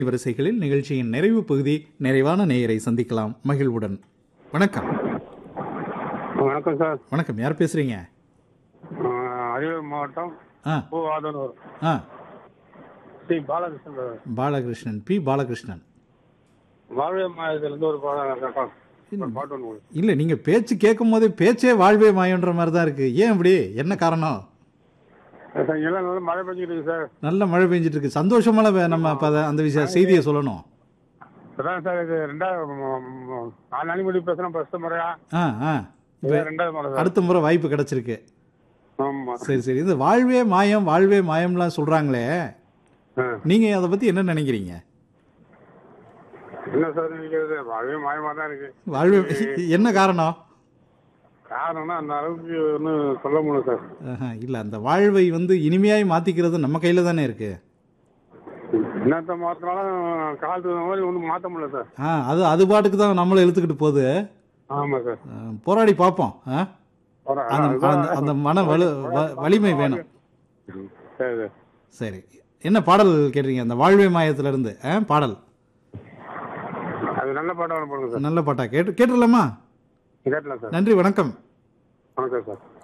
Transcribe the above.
வரிசைகளில் நிகழ்ச்சியின் நிறைவு பகுதி நிறைவான நேயரை சந்திக்கலாம் மகிழ்வுடன் வணக்கம் வணக்கம் சார் வணக்கம் யார் பேசுறீங்க ஆஹ் அரியலூர் மாவட்டம் ஆ பூவாதனூர் ஆ ஸ்ரீ பாலகிருஷ்ணன் சார். பாலகிருஷ்ணன் பி பாலகிருஷ்ணன் வாழ்வே மாயத்திலிருந்து ஒரு பாடம் ஒரு பாட்டு ஒன்று கொடுங்க. இல்லை நீங்கள் பேச்சு கேட்கும் போதே பேச்சே வாழ்வே மாயன்ற மாதிரி தான் இருக்கு ஏன் அப்படி என்ன காரணம் சார், இங்கெல்லாம் நல்லா மழை பெஞ்சிட்டு இருக்கு சார் நல்ல மழை பெஞ்சிட்டு இருக்கு சந்தோஷமான வே- நம்ம அப்ப அத- அந்த விஷய செய்தியை சொல்லணும் அதான் சார் இது ரெண்டாவது ம- ம- நாலு நாளைக்கு முன்னாடி பேசுகிறேன் ஃபஸ்ட்டு முறையா ஆ ஆ இது ரெண்டாவது முறை சார் அடுத்த முறை வாய்ப்பு கிடைச்சிருக்கு ஆமா சரி சரி இந்த வாழ்வே மாயம் வாழ்வே மாயம்லாம் சொல்றாங்களே ஆ. நீங்க அதை பத்தி என்ன நினைக்கிறீங்க என்ன சார் நினைக்கிறது வாழ்வே மாயமாக தான் இருக்கு வாழ்வே என்ன காரணம் காரணம்னா அந்த அளவுக்கு ஒன்றும் சொல்ல முடியல சார் ஆஹா, இல்ல அந்த வாழ்வை வந்து இனிமையாய் மாத்திக்கிறது நம்ம கையில தானே இருக்கு என்னத்த மாத்தினாலும் காலத்துக்கு தகுந்த மாதிரி ஒன்றும் மாற்ற முடியல சார் ஆ அது அது பாட்டுக்கு தான் நம்மளை இழுத்துக்கிட்டு போகுது ஆமாம் சார் ஆ, போராடி பார்ப்போம் ஆ? ஒரு- அந்த அதுதான் அந்த- அந்த மன வலு வ- வலிமை வேணும் சரி சார் சரி என்ன பாடல் கேட்டீங்க அந்த வாழ்வே மாயத்துல இருந்து ஆ, பாடல் அது நல்ல பாடம் போடுங்க சார் நல்ல பாட்டா கேட்டு கேட்டுடலாமா கேட்டலாம் சார் நன்றி வணக்கம் வணக்கம் சார்